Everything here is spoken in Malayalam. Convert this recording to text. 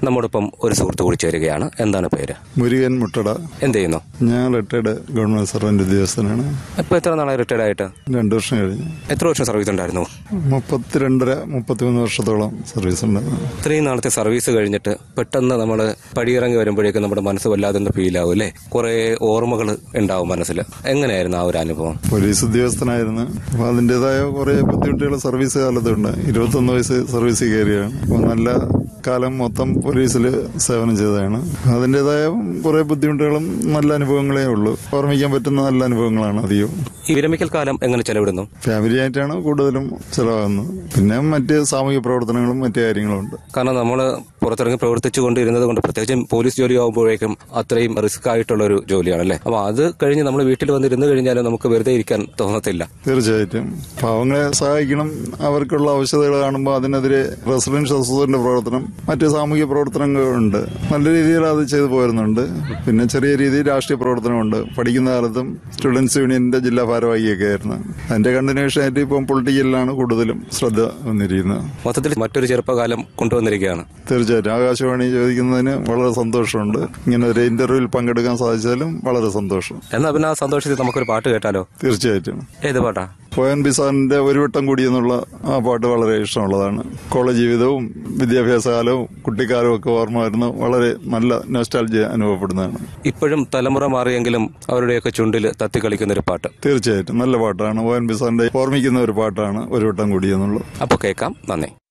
നമ്മോടൊപ്പം ഒരു സുഹൃത്ത് കൂടി ചേരുകയാണ് എന്താണ് പേര് മുരുകൻ മുട്ടട എന്ത് ചെയ്യുന്നു ഞാൻ റിട്ടയർഡ് ഗവൺമെന്റ് സർവന്റ് ഉദ്യോഗസ്ഥനാണ് ഇപ്പൊ എത്ര നാളായി റിട്ടയർഡ് ആയിട്ട് രണ്ടു വർഷം കഴിഞ്ഞു എത്ര വർഷം സർവീസ് ഉണ്ടായിരുന്നു മുപ്പത്തിരണ്ടര മുപ്പത്തിമൂന്ന് വർഷത്തോളം സർവീസ് ഉണ്ടായിരുന്നു ഇത്രയും നാളത്തെ സർവീസ് കഴിഞ്ഞിട്ട് പെട്ടെന്ന് നമ്മൾ പടിയിറങ്ങി വരുമ്പോഴേക്കും നമ്മുടെ മനസ്സ് വല്ലാതെ ഒന്ന് ഫീൽ ആവും അല്ലേ കുറെ ഓർമ്മകൾ ഉണ്ടാവും മനസ്സിൽ എങ്ങനെയായിരുന്നു ആ ഒരു അനുഭവം പോലീസ് ഉദ്യോഗസ്ഥനായിരുന്നു അപ്പൊ അതിൻ്റെതായ കുറെ ബുദ്ധിമുട്ടുകൾ സർവീസ് കാലത്തുണ്ട് ഇരുപത്തൊന്ന് വയസ്സ് സർവീസിൽ കയറിയാണ് അപ്പോൾ നല്ല കാലം മൊത്തം പോലീസിൽ സേവനം ചെയ്തതാണ് അതിൻ്റെതായ കുറെ ബുദ്ധിമുട്ടുകളും നല്ല അനുഭവങ്ങളേ ഉള്ളൂ ഓർമ്മിക്കാൻ പറ്റുന്ന നല്ല അനുഭവങ്ങളാണ് അധികവും ഈ വിരമിക്കൽ കാലം എങ്ങനെ ചെലവിടുന്നു ഫാമിലി ആയിട്ടാണ് കൂടുതലും ചിലവാകുന്നത് പിന്നെ മറ്റ് സാമൂഹിക പ്രവർത്തനങ്ങളും മറ്റു കാര്യങ്ങളും ഉണ്ട് കാരണം നമ്മൾ പുറത്തിറങ്ങി പ്രവർത്തിച്ചു കൊണ്ടിരുന്നത് കൊണ്ട് പ്രത്യേകിച്ചും പോലീസ് ജോലി ആകുമ്പോഴേക്കും അത്രയും റിസ്ക് ആയിട്ടുള്ള ഒരു ജോലിയാണല്ലേ അപ്പൊ അത് കഴിഞ്ഞ് നമ്മൾ വീട്ടിൽ വന്നിരുന്നു കഴിഞ്ഞാൽ നമുക്ക് വെറുതെ ഇരിക്കാൻ തോന്നത്തില്ല തീർച്ചയായിട്ടും പാവങ്ങളെ സഹായിക്കണം അവർക്കുള്ള ആവശ്യതകൾ കാണുമ്പോൾ അതിനെതിരെ റെസിഡൻഷ്യൽ അസോസിയേഷന്റെ പ്രവർത്തനം മറ്റ് സാമൂഹിക പ്രവർത്തനങ്ങളുണ്ട് നല്ല രീതിയിൽ അത് ചെയ്തു പോരുന്നുണ്ട് പിന്നെ ചെറിയ രീതിയിൽ രാഷ്ട്രീയ പ്രവർത്തനമുണ്ട് പഠിക്കുന്ന കാലത്തും സ്റ്റുഡൻസ് യൂണിയന്റെ ജില്ലാ ഭാരവാഹിയൊക്കെ ആയിരുന്നു അതിന്റെ കണ്ടിന്യൂഷൻ ആയിട്ട് ഇപ്പം പൊളിറ്റിക്കലിലാണ് കൂടുതലും ശ്രദ്ധ വന്നിരിക്കുന്നത് മൊത്തത്തിൽ മറ്റൊരു ചെറുപ്പകാലം കൊണ്ടുവന്നിരിക്കുകയാണ് തീർച്ചയായിട്ടും ആകാശവാണി ചോദിക്കുന്നതിന് വളരെ സന്തോഷമുണ്ട് ഇങ്ങനെ ഒരു ഇന്റർവ്യൂവിൽ പങ്കെടുക്കാൻ സാധിച്ചാലും വളരെ സന്തോഷം എന്നാ പിന്നെ ആ സന്തോഷത്തിൽ നമുക്കൊരു പാട്ട് കേട്ടാലോ തീർച്ചയായിട്ടും ഏത് പാട്ടാ ഒ എൻ ബി സാറിന്റെ ഒരു വട്ടം കൂടി എന്നുള്ള ആ പാട്ട് വളരെ ഇഷ്ടമുള്ളതാണ് കോളേജ് ജീവിതവും വിദ്യാഭ്യാസ കാലവും കുട്ടിക്കാലവും ഒക്കെ ഓർമ്മ വരുന്ന വളരെ നല്ല നൊസ്റ്റാൾജി അനുഭവപ്പെടുന്നതാണ് ഇപ്പോഴും തലമുറ മാറിയെങ്കിലും അവരുടെയൊക്കെ ചുണ്ടിൽ തത്തി കളിക്കുന്ന ഒരു പാട്ട് തീർച്ചയായിട്ടും നല്ല പാട്ടാണ് ഒ എൻ ബി സാറിന്റെ ഓർമ്മിക്കുന്ന ഒരു പാട്ടാണ് ഒരു വട്ടം കൂടി എന്നുള്ളത് അപ്പോൾ കേൾക്കാം നന്ദി